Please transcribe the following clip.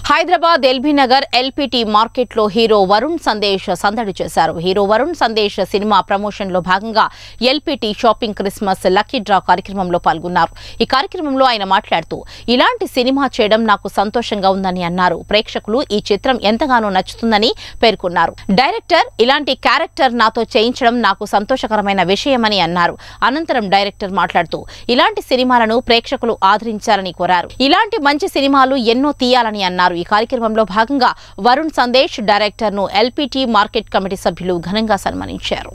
Hyderabad LB Nagar LPT market లో hero Varun Sandesh సందడి చేశారు hero Varun Sandesh cinema promotion లో భాగంగా LPT shopping Christmas lucky draw కార్యక్రమంలో పాల్గొన్నారు ఈ కార్యక్రమంలో ఆయన మాట్లాడుతూ ఇలాంటి సినిమా చేయడం నాకు సంతోషంగా ఉందని అన్నారు ప్రేక్షకులు ఈ చిత్రం ఎంతగానో నచ్చుతుందని పేర్కొన్నారు డైరెక్టర్ ఇలాంటి క్యారెక్టర్ నాతో చేయించడం నాకు సంతోషకరమైన విషయమని అన్నారు అనంతరం డైరెక్టర్ మాట్లాడుతూ ఇలాంటి సినిమాలను ప్రేక్షకులు ఆదరించాలని కోరారు ఇలాంటి మంచి సినిమాలు ఎన్నో తీయాలని అన్నారు ఈ కార్యక్రమంలో భాగంగా వరుణ్ సందేశ్ డైరెక్టర్ ను ఎల్పిటి మార్కెట్ కమిటీ సభ్యులు ఘనంగా సన్మానించారు